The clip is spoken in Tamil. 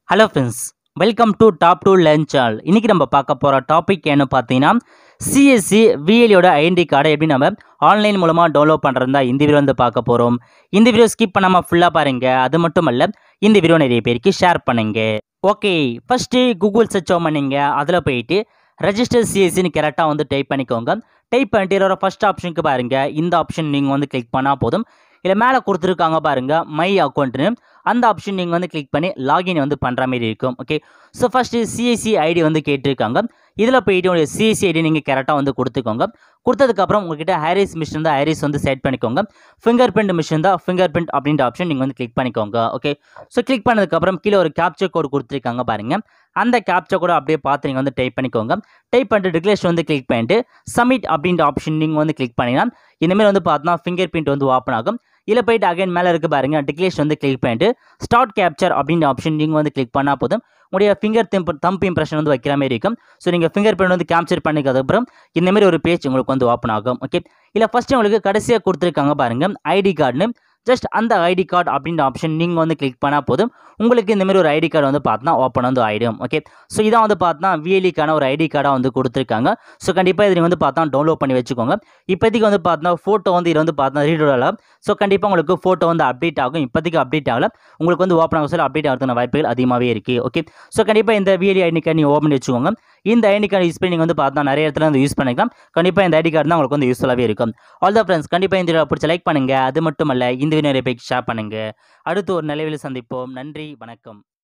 hello friends welcome to top to learn channel இன்றைக்கி நம்ம பார்க்க போகிற டாபிக் என்ன பார்த்தீங்கன்னா சிஎஸ்சி விஎல்யோட ஐடென்டி கார்டை எப்படி நம்ம ஆன்லைன் மூலமாக டவுன்லோட் பண்ணுறது தான் இந்த வீடியோ வந்து பார்க்க போகிறோம் இந்த வீடியோ ஸ்கிப் பண்ணாமல் ஃபுல்லாக பாருங்க அது மட்டும் அல்ல இந்த வீடியோ நிறைய பேருக்கு ஷேர் பண்ணுங்க ஓகே ஃபஸ்ட்டு கூகுள் சர்ச் பண்ணுங்க அதில் போயிட்டு ரெஜிஸ்டர் சிஎஸ்சின்னு கரெக்டாக வந்து டைப் பண்ணிக்கோங்க டைப் பண்ணிட்டு இதோட ஃபஸ்ட் ஆப்ஷனுக்கு பாருங்க இந்த ஆப்ஷன் நீங்கள் வந்து கிளிக் பண்ணால் போதும் இதில் மேலே கொடுத்துருக்காங்க பாருங்க மை அக்கௌண்ட்னு அந்த ஆப்ஷன் நீங்கள் வந்து கிளிக் பண்ணி லாகின் வந்து பண்ணுற மாதிரி இருக்கும் okay so first CSC ID வந்து கேட்டிருக்காங்க இதில் போயிட்டு உங்களுடைய சிஎஸ்சி ஐடி நீங்கள் கரெக்டாக வந்து கொடுத்துக்கோங்க கொடுத்ததுக்கப்புறம் உங்ககிட்ட ஹேரிஸ் மிஷின் தான் ஹேரிஸ் வந்து செட் பண்ணிக்கோங்க ஃபிங்கர் பிரிண்ட் மிஷின் தான் ஃபிங்கர் பிரிண்ட் அப்படின்ற ஆப்ஷன் நீங்கள் வந்து கிளிக் பண்ணிக்கோங்க ஓகே ஸோ கிளிக் பண்ணதுக்கப்புறம் கீழே ஒரு கேப்சர் கோடு கொடுத்துருக்காங்க பாருங்க அந்த கேப்சர் கோடு அப்படியே பார்த்து நீங்கள் வந்து டைப் பண்ணிக்கோங்க டைப் பண்ணிட்டு டிக்ளேஷன் வந்து கிளிக் பண்ணிட்டு சப்மிட் அப்படின்ற ஆப்ஷன் நீங்கள் வந்து கிளிக் பண்ணிங்கன்னா இனிமேல் வந்து பார்த்தோன்னா ஃபிங்கர் பிரிண்ட் வந்து ஓப்பன் ஆகும் இதில் போயிட்டு அகைன் மேலே இருக்கு பாருங்க டிக்ளேஷன் வந்து கிளிக் பண்ணிட்டு ஸ்டார்ட் கேப்சர் அப்படின்ற ஆப்ஷன் நீங்கள் வந்து கிளிக் பண்ணால் போதும் உங்களுடைய ஃபிங்கர் திம்ப் தம்ப் இம்ப்ரெஷன் வந்து வைக்கிற மாதிரி இருக்கும் ஸோ நீங்கள் ஃபிங்கர் பிரிண்ட் வந்து கேப்சர் பண்ணிக்கிறதுக்கப்புறம் இந்த மாதிரி ஒரு பேஜ் உங்களுக்கு வந்து ஓப்பன் ஆகும் ஓகே இல்லை ஃபஸ்ட்டு உங்களுக்கு கடைசியாக கொடுத்துருக்காங்க பாருங்க ஐடி கார்டுன்னு ஜஸ்ட் அந்த ஐடி கார்டு அப்படின்ற ஆப்ஷன் நீங்கள் வந்து கிளிக் பண்ணால் போதும் உங்களுக்கு இந்த மாதிரி ஒரு ஐடி கார்டு வந்து பார்த்தா ஓப்பன் வந்து ஆகிடும் ஓகே ஸோ இதான் வந்து பார்த்தா விஎலிக்கான ஒரு ஐடி கார்டாக வந்து கொடுத்துருக்காங்க ஸோ கண்டிப்பாக இதை வந்து பார்த்தா டவுன்லோட் பண்ணி வச்சுக்கோங்க இப்போதைக்கு வந்து பார்த்தா ஃபோட்டோ வந்து இது வந்து பார்த்தா ரீட் ஆகலாம் ஸோ கண்டிப்பாக உங்களுக்கு ஃபோட்டோ வந்து அப்டேட் ஆகும் இப்போதைக்கு அப்டேட் ஆகல உங்களுக்கு வந்து ஓப்பன் ஆக சொல்ல அப்டேட் ஆகிறதுக்கான வாய்ப்புகள் அதிகமாகவே இருக்குது ஓகே ஸோ கண்டிப்பாக இந்த விஎலி ஐடி கார்டு நீங்கள் ஓப்பன் பண்ணி வச்சுக்கோங்க இந்த ஐடி கார்டு யூஸ் பண்ணி நீங்கள் வந்து பார்த்தா நிறைய இடத்துல வந்து யூஸ் பண்ணிக்கலாம் கண்டிப்பாக இந்த ஐடி கார்டு தான் உங்களுக்கு வந்து யூஸ்ஃபுல்லாகவே இருக்கும் ஆல் த ஃப்ரெண்ட்ஸ் கண்டிப்பாக இந்த வீடியோ பிடிச்ச லைக் பண்ணுங்கள் அது மட்டும் அல்ல இந்த வீடியோ நிறைய பேருக்கு ஷேர் பண்ணுங்கள் அடுத்து ஒரு நிலைவில் சந்திப்போம் நன்றி வணக்கம்